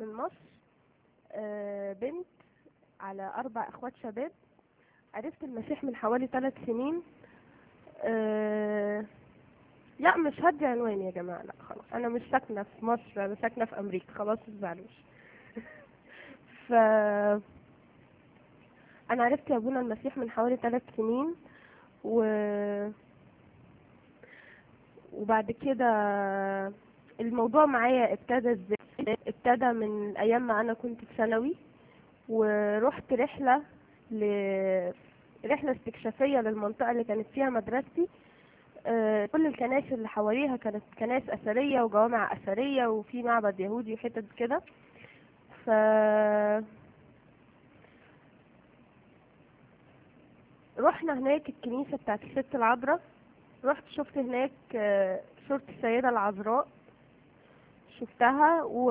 من مصر آه، بنت على أربع إخوات شباب عرفت المسيح من حوالي ثلاث سنين آه، لا مش هدي عنوان يا جماعة لا خلاص أنا مش ساكنة في مصر أنا ساكنة في أمريكا خلاص متزعلوش ف أنا عرفت يا أبونا المسيح من حوالي ثلاث سنين و وبعد كده الموضوع معايا ابتدى ازاي ابتدى من ايام ما انا كنت في ثانوي ورحت رحله ل رحله استكشافيه للمنطقه اللي كانت فيها مدرستي آه، كل الكنائس اللي حواليها كانت كنائس اثريه وجوامع اثريه وفي معبد يهودي وحتت كده ف رحنا هناك الكنيسه بتاعت الست العذراء رحت شفت هناك آه، صورة السيدة العذراء شفتها و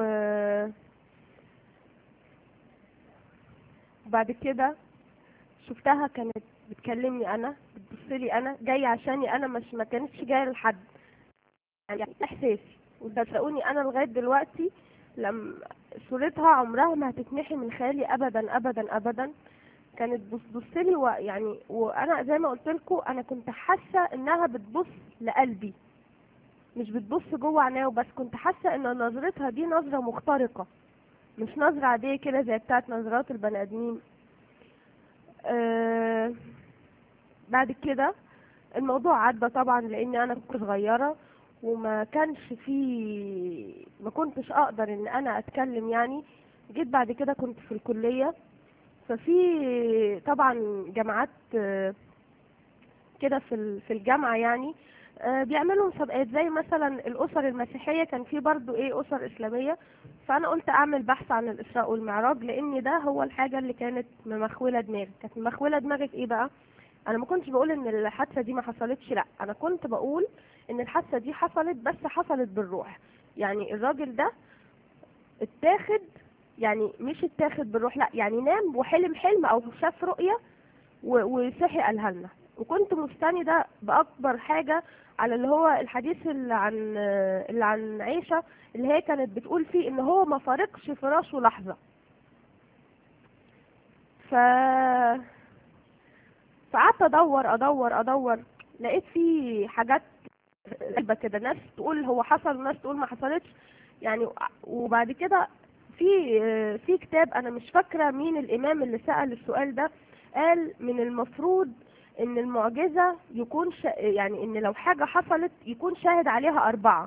وبعد كده شفتها كانت بتكلمني انا بتبصلي انا جاية عشاني انا مش ما كانتش جاية لحد يعني احساسي وصدقوني انا لغاية دلوقتي لما صورتها عمرها ما هتتمحي من خيالي ابدا ابدا ابدا كانت بتبص لي ويعني وانا زي ما قلت لكم انا كنت حاسه انها بتبص لقلبي مش بتبص جوه عينيا وبس كنت حاسه ان نظرتها دي نظره مخترقه مش نظره عاديه كده زي بتاعت نظرات البني ادمين آه بعد كده الموضوع عدى طبعا لاني انا كنت صغيره وما كانش في ما كنتش اقدر ان انا اتكلم يعني جيت بعد كده كنت في الكليه ففي طبعا جامعات آه، كده في ال- في الجامعه يعني آه، بيعملوا مسابقات زي مثلا الاسر المسيحيه كان في برضو ايه اسر اسلاميه فانا قلت اعمل بحث عن الاسراء والمعراج لان ده هو الحاجه اللي كانت ممخوله دماغي كانت ممخوله دماغي في ايه بقى انا ما كنتش بقول ان الحادثه دي ما حصلتش لا انا كنت بقول ان الحادثه دي حصلت بس حصلت بالروح يعني الراجل ده اتاخد يعني مش اتاخد بالروح لا يعني نام وحلم حلم او شاف رؤية و- وصحي قالها لنا وكنت مستندة بأكبر حاجة على اللي هو الحديث اللي عن اللي عن عيشة اللي هي كانت بتقول فيه ان هو ما فارقش فراشه لحظة ف فقعدت ادور ادور ادور لقيت في حاجات غريبة كده ناس تقول هو حصل وناس تقول ما حصلتش يعني وبعد كده في في كتاب انا مش فاكره مين الامام اللي سأل السؤال ده قال من المفروض ان المعجزه يكون شا يعني ان لو حاجه حصلت يكون شاهد عليها اربعه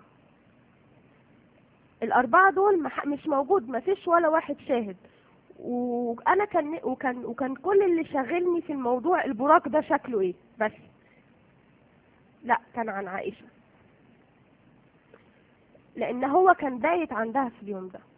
الاربعه دول مح- مش موجود ما فيش ولا واحد شاهد وانا كان وكان وكان كل اللي شاغلني في الموضوع البراق ده شكله ايه بس لا كان عن عائشه لان هو كان بايت عندها في اليوم ده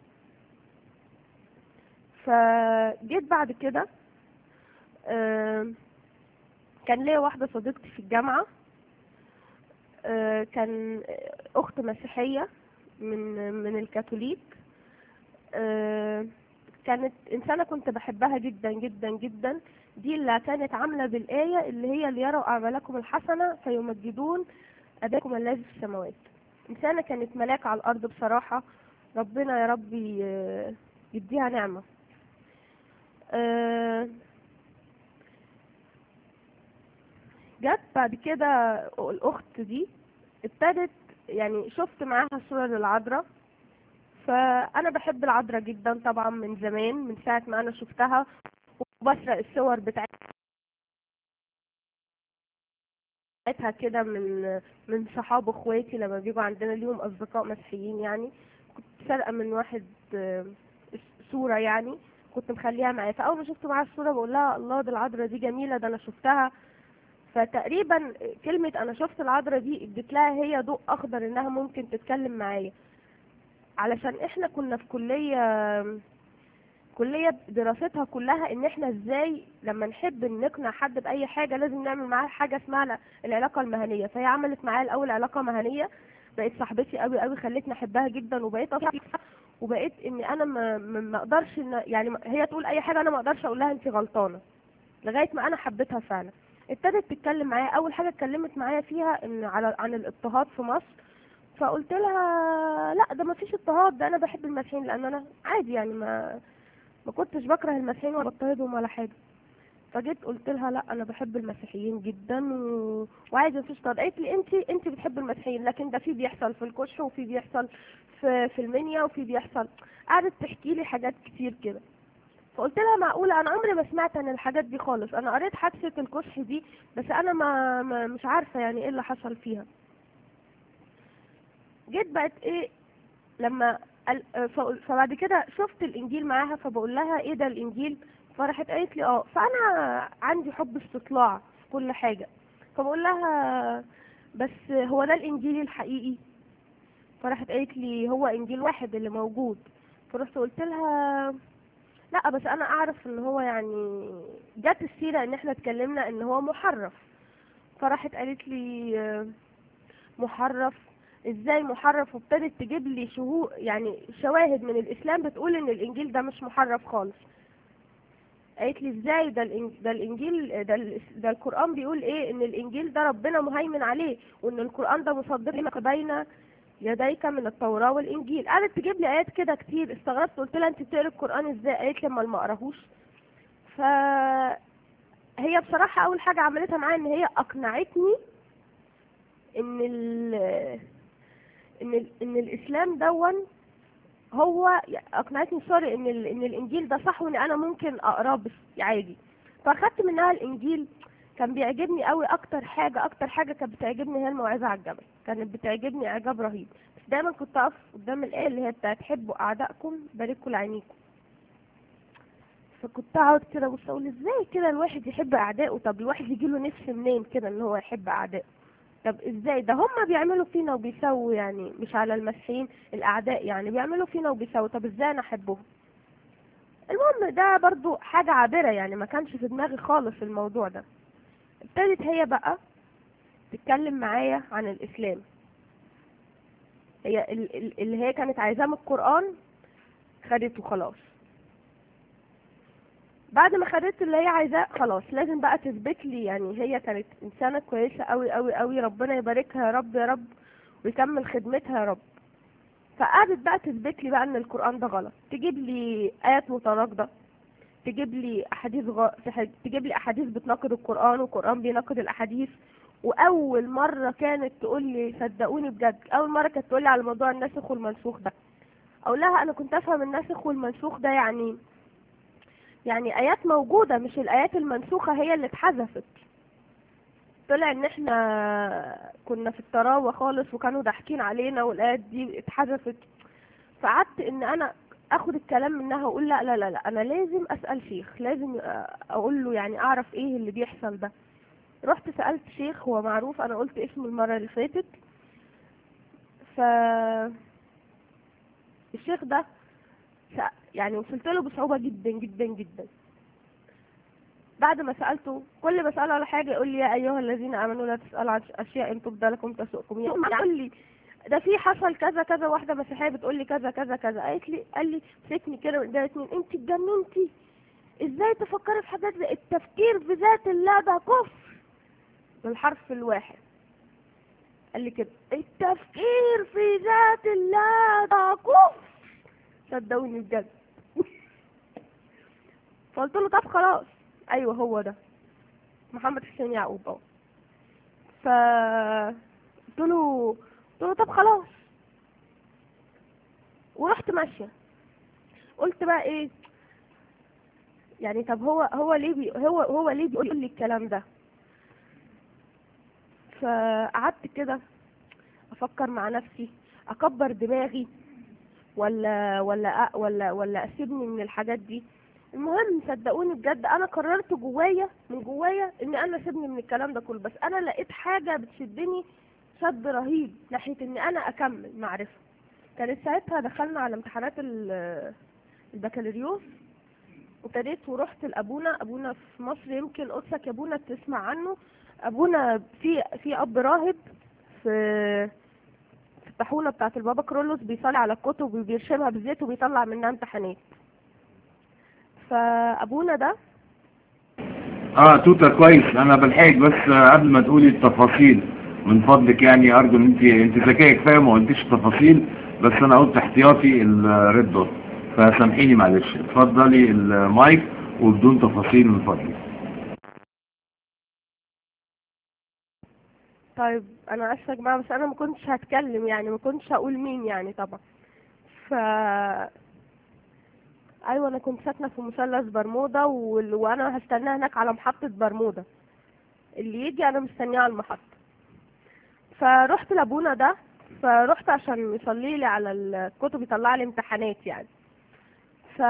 فجيت بعد كده آم، كان ليا واحدة صديقتي في الجامعة آه، كان أخت مسيحية من من الكاثوليك آه، كانت إنسانة كنت بحبها جدا جدا جدا دي اللي كانت عاملة بالآية اللي هي ليروا أعمالكم الحسنة فيمجدون أباكم الذي في السماوات إنسانة كانت ملاك على الأرض بصراحة ربنا يا رب ي- يديها نعمة آه، جت بعد كده الأخت دي ابتدت يعني شفت معاها صورة للعذراء فأنا بحب العذراء جدا طبعا من زمان من ساعة ما أنا شفتها وبسرق الصور بتاعتها كده من من صحاب اخواتي لما بيجوا عندنا ليهم اصدقاء مسيحيين يعني كنت سارقه من واحد آه، صوره يعني كنت مخليها معايا فاول ما شفت معاها الصوره بقول لها الله دي العذراء دي جميله ده انا شفتها فتقريبا كلمه انا شفت العذراء دي اديت لها هي ضوء اخضر انها ممكن تتكلم معايا علشان احنا كنا في كليه كليه دراستها كلها ان احنا ازاي لما نحب نقنع حد باي حاجه لازم نعمل معاه حاجه اسمها ال- العلاقه المهنيه فهي عملت معايا الاول علاقه مهنيه بقيت صاحبتي قوي قوي خلتني احبها جدا وبقيت اصلا وبقيت ان انا ما ما ما اقدرش إن يعني ما- هي تقول اي حاجه انا ما اقدرش اقول لها انت غلطانه لغايه ما انا حبيتها فعلا ابتدت تتكلم معايا اول حاجه اتكلمت معايا فيها ان على عن الاضطهاد في مصر فقلت لها لا ده ما فيش اضطهاد ده انا بحب المسيحيين لان انا عادي يعني ما ما كنتش بكره المسيحيين ولا بضطهدهم ولا حاجه فجيت قلت لها لا انا بحب المسيحيين جدا و... وعايزه مفيش اضطهاد قالت لي انت انت بتحب المسيحيين لكن ده في بيحصل في الكشح وفي بيحصل في في المنيا وفي بيحصل قعدت تحكي لي حاجات كتير كده فقلت لها معقوله انا عمري ما سمعت عن الحاجات دي خالص انا قريت حادثه الكشح دي بس انا ما, ما مش عارفه يعني ايه اللي حصل فيها جيت بقت ايه لما ال- ف- فبعد كده شفت الانجيل معاها فبقول لها ايه ده الانجيل فراحت قالت لي اه فانا عندي حب استطلاع في كل حاجه فبقول لها بس هو ده الانجيل الحقيقي فراحت قالت لي هو انجيل واحد اللي موجود فرحت قلت لها لا بس انا اعرف ان هو يعني جت السيره ان احنا اتكلمنا ان هو محرف فراحت قالت لي آه، محرف ازاي محرف وابتدت تجيب لي شهود يعني شواهد من الاسلام بتقول ان الانجيل ده مش محرف خالص قالت لي ازاي ده الإن- ده الانجيل ده, ال- ده القران بيقول ايه ان الانجيل ده ربنا مهيمن عليه وان القران ده مصدق لك بين يديك من التوراه والانجيل قعدت تجيب لي ايات كده كتير استغربت قلت لها انت بتقري القران ازاي قالت لي امال ما اقراهوش ف هي بصراحه اول حاجه عملتها معايا ان هي اقنعتني ان ال ان ال ان الاسلام دون هو اقنعتني سوري ان ال ان الانجيل ده صح وان انا ممكن اقراه بس عادي فاخدت منها الانجيل كان بيعجبني قوي اكتر حاجه اكتر حاجه كانت بتعجبني هي الموعظه على الجبل كانت بتعجبني اعجاب رهيب بس دايما كنت اقف قدام الايه اللي هي بتاعت حبوا اعدائكم باركوا لعينيكم فكنت اقعد كده بص اقول ازاي كده الواحد يحب اعدائه طب الواحد يجيله نفس منين كده ان هو يحب اعدائه طب ازاي ده هم بيعملوا فينا وبيسووا يعني مش على المسيحيين الاعداء يعني بيعملوا فينا وبيسووا طب ازاي انا احبهم المهم ده برضو حاجة عابرة يعني ما كانش في دماغي خالص الموضوع ده ابتدت هي بقى تتكلم معايا عن الاسلام هي ال- ال- اللي هي كانت عايزاه من القرآن خدته خلاص بعد ما خدت اللي هي عايزاه خلاص لازم بقى تثبت لي يعني هي كانت انسانه كويسه قوي قوي قوي ربنا يباركها يا رب يا رب ويكمل خدمتها يا رب فقعدت بقى تثبت لي بقى ان القران ده غلط تجيب لي ايات متناقضه تجيب لي احاديث غ... تجيب لي احاديث بتناقض القران والقران بيناقض الاحاديث واول مره كانت تقول لي صدقوني بجد اول مره كانت تقول لي على موضوع الناسخ والمنسوخ ده اقول لها انا كنت افهم الناسخ والمنسوخ ده يعني يعني ايات موجوده مش الايات المنسوخه هي اللي اتحذفت طلع ان احنا كنا في الطراوه خالص وكانوا ضاحكين علينا والايات دي اتحذفت فقعدت ان انا اخد الكلام منها واقول لا لا لا لا انا لازم اسال شيخ لازم اقول له يعني اعرف ايه اللي بيحصل ده رحت سالت شيخ هو معروف انا قلت اسمه المره اللي فاتت ف الشيخ ده سأ- يعني وصلت له بصعوبة جدا جدا جدا بعد ما سألته كل ما اسأله على حاجة يقول لي يا أيها الذين آمنوا لا تسألوا عن أشياء إن تبدى لكم تسؤكم يقوم يقول لي ده في حصل كذا كذا واحدة مسيحية بتقول لي كذا كذا كذا قالت لي قال لي مسكني كده من ايديا اتنين انت اتجننتي ازاي تفكري في حاجات زي التفكير في ذات الله ده كفر بالحرف الواحد قال لي كده التفكير في ذات الله ده كفر صدقوني بجد فقلت له طب خلاص ايوه هو ده محمد حسين يعقوب اهو ف قلت له قلت له طب خلاص ورحت ماشيه قلت بقى ايه يعني طب هو هو ليه بي هو هو ليه بيقول لي الكلام ده فقعدت كده افكر مع نفسي اكبر دماغي ولا ولا أ- ولا ولا اسيبني من الحاجات دي المهم صدقوني بجد انا قررت جوايا من جوايا ان انا اسيبني من الكلام ده كله بس انا لقيت حاجه بتشدني شد رهيب ناحيه ان انا اكمل معرفه كانت ساعتها دخلنا على امتحانات ال- البكالوريوس وابتديت ورحت لابونا ابونا في مصر يمكن قدسك يا ابونا تسمع عنه ابونا في في اب راهب في في الطاحونه بتاعت البابا كرولوس بيصلي على الكتب وبيرشمها بزيت وبيطلع منها امتحانات فابونا ده اه توتا كويس انا بلحقك بس آه، قبل ما تقولي التفاصيل من فضلك يعني ارجو ان انت انت ذكيه كفايه ما قلتيش تفاصيل بس انا قلت احتياطي الريد دوت فسامحيني معلش اتفضلي المايك وبدون تفاصيل من فضلك طيب انا اسفه يا جماعه بس انا ما كنتش هتكلم يعني ما كنتش هقول مين يعني طبعا ف ايوه انا كنت ساكنه في مثلث برمودا وال... وانا هستناه هناك على محطه برمودا اللي يجي انا مستنيه على المحطه فرحت لابونا ده فرحت عشان يصلي لي على الكتب يطلع لي امتحانات يعني ف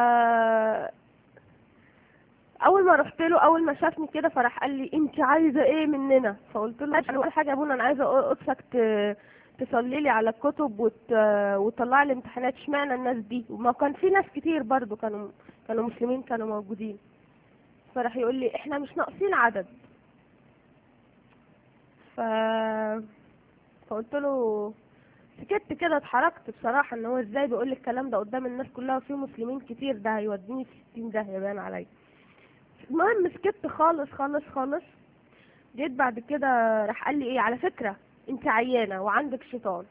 اول ما رحت له اول ما شافني كده فراح قال لي انت عايزه ايه مننا فقلت له انا اول حاجه يا ابونا انا عايزه قدسك ت... تصلي لي على الكتب وت... وتطلع لي امتحانات اشمعنى الناس دي وما كان في ناس كتير برضو كانوا كانوا مسلمين كانوا موجودين فراح يقول لي احنا مش ناقصين عدد ف فقلت له سكت كده اتحركت بصراحه ان هو ازاي بيقول لي الكلام ده قدام الناس كلها وفي مسلمين كتير ده هيوديني في 60 داهيه باين عليا المهم سكت خالص خالص خالص جيت بعد كده راح قال لي ايه على فكره انت عيانه وعندك شيطان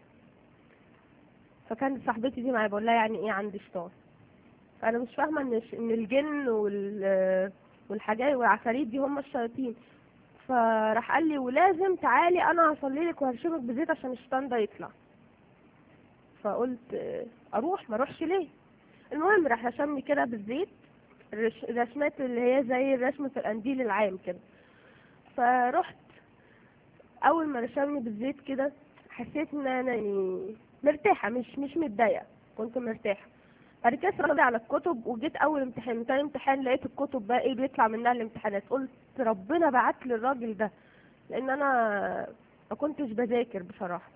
فكانت صاحبتي دي معايا بقول لها يعني ايه عندي شيطان فانا مش فاهمه ان ان الجن وال والحاجات والعفاريت دي هم الشياطين فراح قال لي ولازم تعالي انا هصلي لك وهرشمك بزيت عشان الشيطان ده يطلع فقلت اروح ما اروحش ليه المهم راح رشمني كده بالزيت الرسمات اللي هي زي رسمة القنديل العام كده فرحت اول ما رشمني بالزيت كده حسيت ان انا يعني مرتاحة مش مش متضايقة كنت مرتاحة بعد كده اتفرجت على الكتب وجيت اول امتحان تاني امتحان لقيت الكتب بقى ايه بيطلع منها الامتحانات قلت ربنا بعت لي الراجل ده لان انا ما كنتش بذاكر بصراحة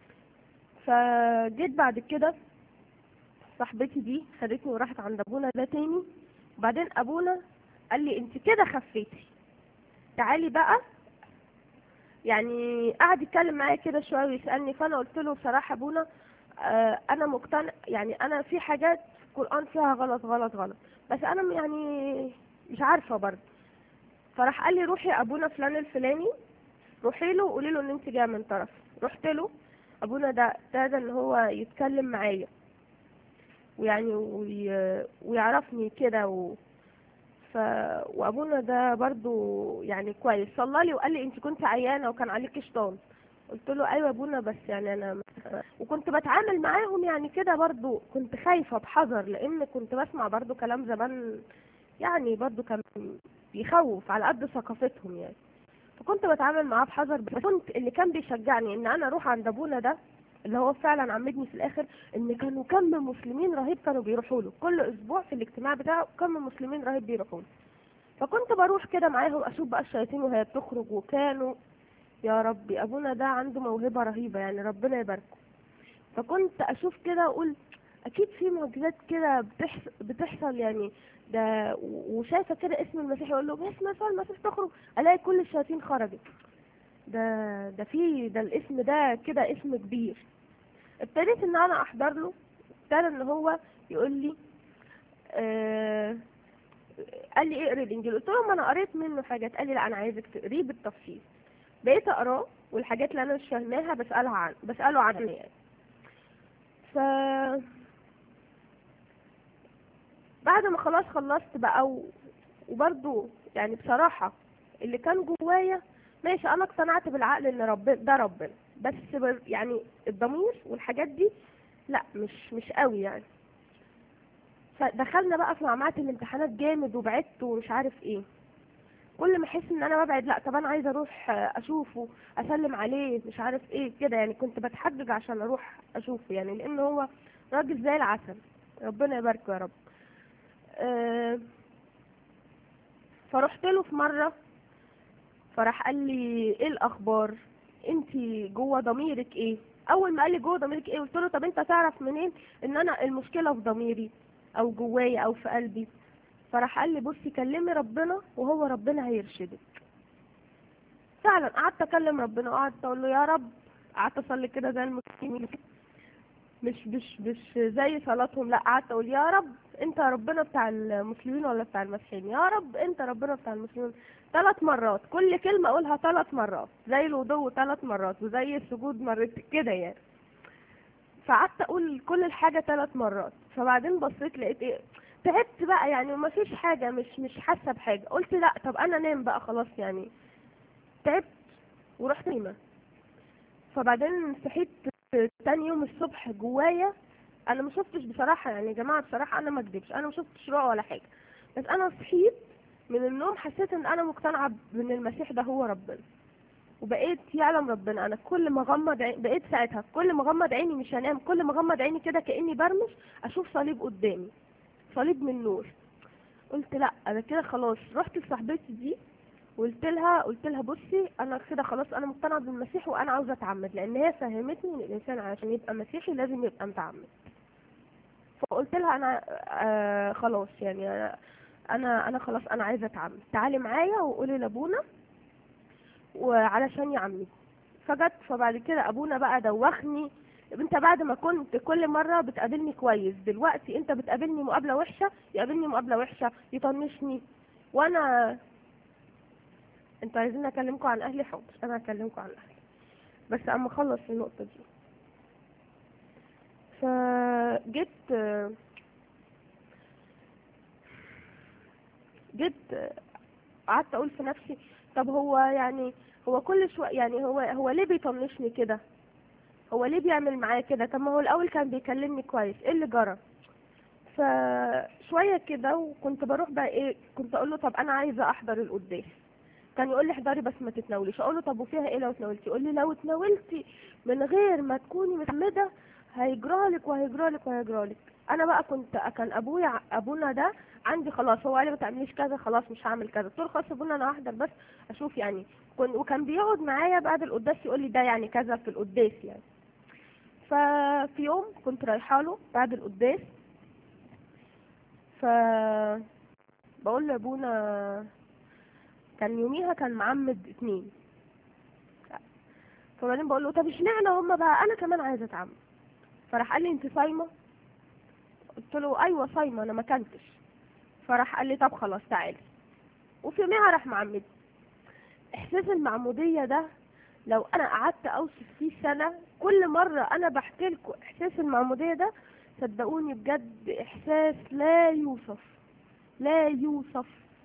فجيت بعد كده صاحبتي دي خدتني وراحت عند ابونا ده تاني وبعدين ابونا قال لي انت كده خفيتي تعالي بقى يعني قعد يتكلم معايا كده شويه ويسالني فانا قلت له بصراحه ابونا آه انا مقتنع يعني انا في حاجات في القران فيها غلط غلط غلط بس انا يعني مش عارفه برضه فراح قال لي روحي ابونا فلان الفلاني روحي له وقولي له ان انت جايه من طرف رحت له ابونا ده ابتدى ان هو يتكلم معايا ويعني وي... ويعرفني كده و... ف... وابونا ده برضو يعني كويس صلى لي وقال لي انت كنت عيانه وكان عليك شيطان قلت له ايوه يا ابونا بس يعني انا وكنت بتعامل معاهم يعني كده برضو كنت خايفه بحذر لان كنت بسمع برضو كلام زمان يعني برضو كان بيخوف على قد ثقافتهم يعني فكنت بتعامل معاه بحذر بس كنت اللي كان بيشجعني ان انا اروح عند ابونا ده اللي هو فعلا عمدني في الاخر ان كانوا كم مسلمين رهيب كانوا بيروحوا له كل اسبوع في الاجتماع بتاعه كم مسلمين رهيب بيروحوا له فكنت بروح كده معاهم اشوف بقى الشياطين وهي بتخرج وكانوا يا ربي ابونا ده عنده موهبه رهيبه يعني ربنا يباركه فكنت اشوف كده اقول اكيد في معجزات كده بتحصل, بتحصل يعني ده وشايفه كده اسم المسيح يقول له باسم يسوع المسيح تخرج الاقي كل الشياطين خرجت ده ده في ده الاسم ده كده اسم كبير ابتديت ان انا احضر له ابتدى ان هو يقول لي آه قال لي اقري الانجيل قلت له ما انا قريت منه حاجات قال لي لا انا عايزك تقريه بالتفصيل بقيت اقراه والحاجات اللي انا مش فاهماها بسالها عن بساله عنها يعني ف بعد ما خلاص خلصت بقى و... وبرضه يعني بصراحة اللي كان جوايا ماشي انا اقتنعت بالعقل ان ربنا ده ربنا بس يعني الضمير والحاجات دي لا مش مش قوي يعني فدخلنا بقى في معمعة الامتحانات جامد وبعدت ومش عارف ايه كل ما احس ان انا ببعد لا طب انا عايزه اروح اشوفه اسلم عليه مش عارف ايه كده يعني كنت بتحجج عشان اروح اشوفه يعني لان هو راجل زي العسل ربنا يباركه يا رب أه فرحت له في مره فراح قال لي ايه الاخبار انت جوه ضميرك ايه اول ما قال لي جوه ضميرك ايه قلت له طب انت تعرف منين ان انا المشكله في ضميري او جوايا او في قلبي فراح قال لي بصي كلمي ربنا وهو ربنا هيرشدك فعلا قعدت اكلم ربنا وقعدت اقول له يا رب قعدت اصلي كده زي المسلمين مش مش مش زي صلاتهم لا قعدت اقول يا رب انت ربنا بتاع المسلمين ولا بتاع المسيحيين يا رب انت ربنا بتاع المسلمين ثلاث مرات كل كلمة اقولها ثلاث مرات زي الوضوء ثلاث مرات وزي السجود مرتين كده يعني فقعدت اقول كل الحاجة ثلاث مرات فبعدين بصيت لقيت ايه تعبت بقى يعني وما فيش حاجة مش مش حاسة بحاجة قلت لا طب انا نام بقى خلاص يعني تعبت ورحت نايمة فبعدين صحيت تاني يوم الصبح جوايا انا ما شفتش بصراحة يعني يا جماعة بصراحة انا ما اكدبش انا ما شفتش رؤى ولا حاجة بس انا صحيت من النوم حسيت ان انا مقتنعة بان المسيح ده هو ربنا وبقيت يعلم ربنا انا كل ما غمض عيني بقيت ساعتها كل ما غمض عيني مش هنام كل ما غمض عيني كده كاني برمش اشوف صليب قدامي صليب من نور قلت لا انا كده خلاص رحت لصاحبتي دي وقلت لها قلت لها بصي انا كده خلاص انا مقتنعه بالمسيح وانا عاوزه اتعمد لان هي فهمتني ان الانسان عشان يبقى مسيحي لازم يبقى متعمد فقلت لها انا آه خلاص يعني انا انا انا خلاص انا عايزه اتعمد تعالي معايا وقولي لابونا وعلشان يعمد فجت فبعد كده ابونا بقى دوخني انت بعد ما كنت كل مرة بتقابلني كويس دلوقتي انت بتقابلني مقابلة وحشة يقابلني مقابلة وحشة يطنشني وانا انتوا عايزين اكلمكم عن اهلي حاضر انا هكلمكم عن اهلي بس اما اخلص النقطة دي فجيت جيت قعدت اقول في نفسي طب هو يعني هو كل شوية يعني هو هو ليه بيطنشني كده هو ليه بيعمل معايا كده طب ما هو الاول كان بيكلمني كويس ايه اللي جرى فشويه كده وكنت بروح بقى ايه كنت اقول له طب انا عايزه احضر القداس كان يقول لي احضري بس ما تتناوليش اقول له طب وفيها ايه لو تناولتي يقول لي لو اتناولتي من غير ما تكوني متمده هيجرالك وهيجرالك وهيجرالك انا بقى كنت كان ابويا ابونا ده عندي خلاص هو قال لي ما تعمليش كذا خلاص مش هعمل كذا قلت له خلاص ابونا انا هحضر بس اشوف يعني كن وكان بيقعد معايا بعد القداس يقول لي ده يعني كذا في القداس يعني ففي يوم كنت رايحه له بعد القداس ف بقول له ابونا كان يوميها كان معمد اتنين فبعدين بقول له طب اشمعنى هما بقى انا كمان عايزه اتعمد فراح قال لي انت صايمه قلت له ايوه صايمه انا ما كنتش فراح قال لي طب خلاص تعالي وفي يوميها راح معمد احساس المعموديه ده لو انا قعدت اوصف فيه سنه كل مره انا بحكي لكم احساس المعموديه ده صدقوني بجد احساس لا يوصف لا يوصف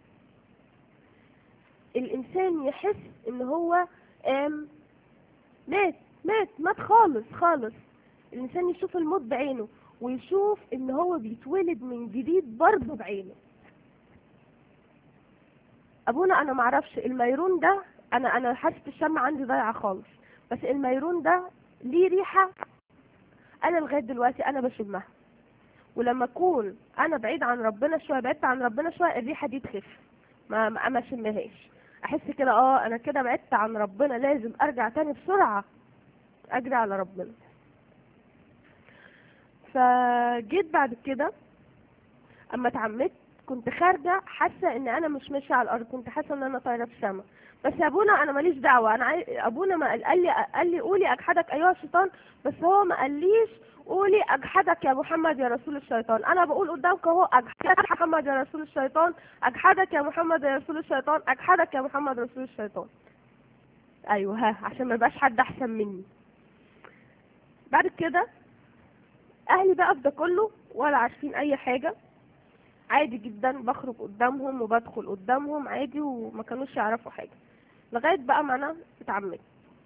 الانسان يحس ان هو قام مات مات مات خالص خالص الانسان يشوف الموت بعينه ويشوف ان هو بيتولد من جديد برضه بعينه ابونا انا معرفش الميرون ده انا انا حاسه الشم عندي ضايعه خالص بس الميرون ده ليه ريحه انا لغايه دلوقتي انا بشمها ولما اكون انا بعيد عن ربنا شويه بعدت عن ربنا شويه الريحه دي تخف ما ما ما اشمهاش احس كده اه انا كده بعدت عن ربنا لازم ارجع تاني بسرعه اجري على ربنا فجيت بعد كده اما اتعمدت كنت خارجه حاسه ان انا مش ماشيه على الارض كنت حاسه ان انا طايره في السما بس يا ابونا انا ماليش دعوه انا عاي... ابونا ما قال قال لي قال لي قولي اجحدك ايها الشيطان بس هو ما قاليش قولي اجحدك يا محمد يا رسول الشيطان انا بقول قدامك اهو اجحدك يا محمد يا رسول الشيطان اجحدك يا محمد يا رسول الشيطان اجحدك يا محمد رسول الشيطان ايوه ها عشان ما يبقاش حد احسن مني بعد كده اهلي بقى في ده كله ولا عارفين اي حاجه عادي جدا بخرج قدامهم وبدخل قدامهم عادي وما كانوش يعرفوا حاجه لغايه بقى ما انا اتعمدت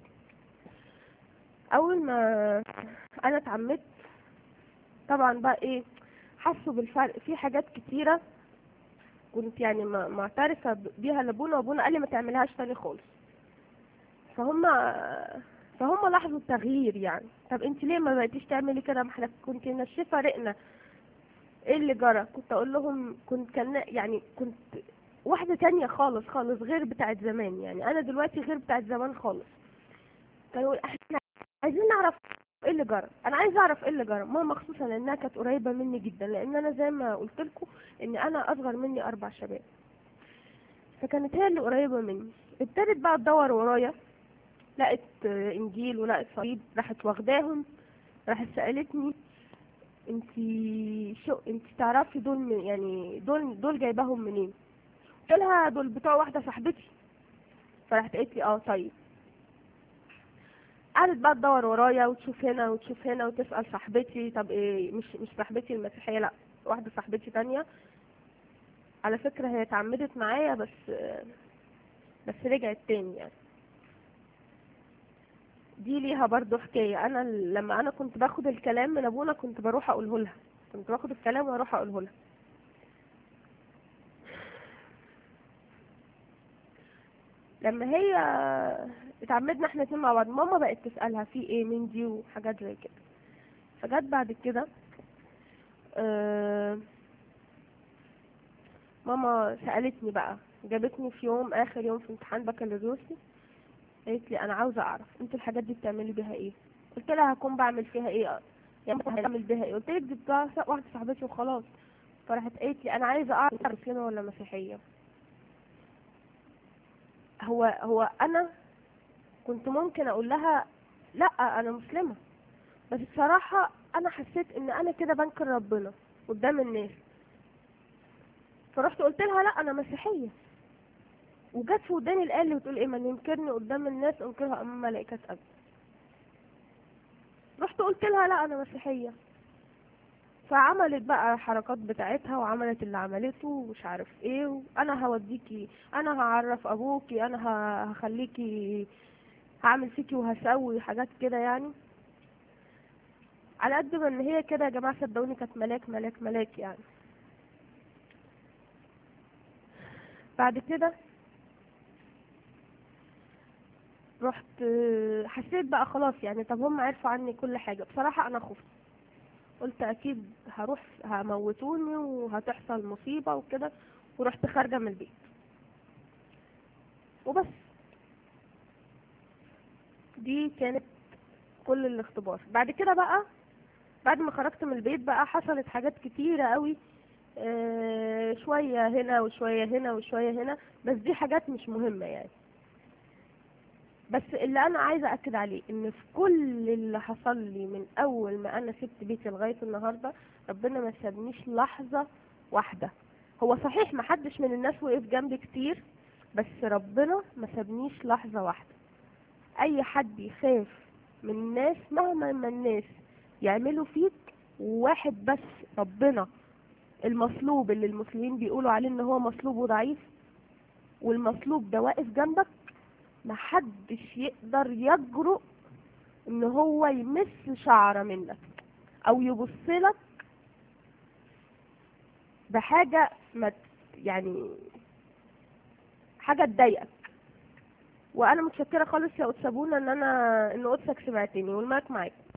اول ما انا اتعمدت طبعا بقى ايه حسوا بالفرق في حاجات كتيره كنت يعني ما- معترفه بيها لابونا وابونا قال لي ما تعملهاش تاني خالص فهم فهم لاحظوا التغيير يعني طب انت ليه ما بقيتيش تعملي كده ما احنا كنت منشفه رقنا ايه اللي جرى كنت اقول لهم كنت كان يعني كنت واحده تانية خالص خالص غير بتاعت زمان يعني انا دلوقتي غير بتاعت زمان خالص كانوا يقول احنا عايزين نعرف ايه اللي جرى انا عايز اعرف ايه اللي جرى ماما خصوصا لانها كانت قريبه مني جدا لان انا زي ما قلت لكم ان انا اصغر مني اربع شباب فكانت هي اللي قريبه مني ابتدت بقى تدور ورايا لقت آه، انجيل ولقت صليب راحت واخداهم راحت سالتني انت شو انت تعرفي دول من يعني دول دول جايباهم منين قلت لها دول بتوع واحده صاحبتي فراحت قالت لي اه طيب قعدت بقى تدور ورايا وتشوف هنا وتشوف هنا وتسأل صاحبتي طب ايه مش مش صاحبتي المسيحية لا واحدة صاحبتي تانية على فكرة هي اتعمدت معايا بس بس رجعت تاني يعني دي ليها برضو حكاية انا لما انا كنت باخد الكلام من ابونا كنت بروح اقوله لها كنت باخد الكلام واروح اقوله لها لما هي اتعمدنا احنا اتنين مع بعض ماما بقت تسألها في ايه من دي وحاجات زي كده فجت بعد كده اه ماما سألتني بقى جابتني في يوم اخر يوم في امتحان بكالوريوسي قالت لي انا عاوزه اعرف انت الحاجات دي بتعملي بيها ايه قلت لها هكون بعمل فيها ايه يعني هعمل بيها ايه قلت لك دي بتاع واحده صاحبتي وخلاص فراحت قالت لي انا عايزه اعرف مسلمه ولا مسيحيه هو هو انا كنت ممكن اقول لها لا انا مسلمه بس بصراحه انا حسيت ان انا كده بنكر ربنا قدام الناس فرحت قلت لها لا انا مسيحيه وجت في وداني الآية اللي بتقول ايه من ينكرني قدام الناس انكرها امام ملائكة اب رحت قلت لها لا انا مسيحية فعملت بقى الحركات بتاعتها وعملت اللي عملته ومش عارف ايه وانا هوديكي انا هعرف ابوكي انا هخليكي هعمل فيكي وهسوي حاجات كده يعني على قد ما ان هي كده يا جماعه صدقوني كانت ملاك ملاك ملاك يعني بعد كده رحت حسيت بقى خلاص يعني طب هم عرفوا عني كل حاجة بصراحة انا خفت قلت اكيد هروح هموتوني وهتحصل مصيبة وكده ورحت خارجة من البيت وبس دي كانت كل الاختبار بعد كده بقى بعد ما خرجت من البيت بقى حصلت حاجات كتيرة قوي اه شوية هنا وشوية هنا وشوية هنا بس دي حاجات مش مهمة يعني بس اللي انا عايزه اكد عليه ان في كل اللي حصل لي من اول ما انا سبت بيتي لغايه النهارده ربنا ما سابنيش لحظه واحده هو صحيح ما حدش من الناس وقف جنبي كتير بس ربنا ما سابنيش لحظه واحده اي حد يخاف من الناس مهما ما الناس يعملوا فيك واحد بس ربنا المصلوب اللي المسلمين بيقولوا عليه ان هو مصلوب وضعيف والمصلوب ده واقف جنبك محدش يقدر يجرؤ ان هو يمس شعرة منك او يبصلك بحاجة ما يعني حاجة تضايقك وانا متشكرة خالص يا قدس ابونا ان انا ان قدسك سمعتني والماك معاك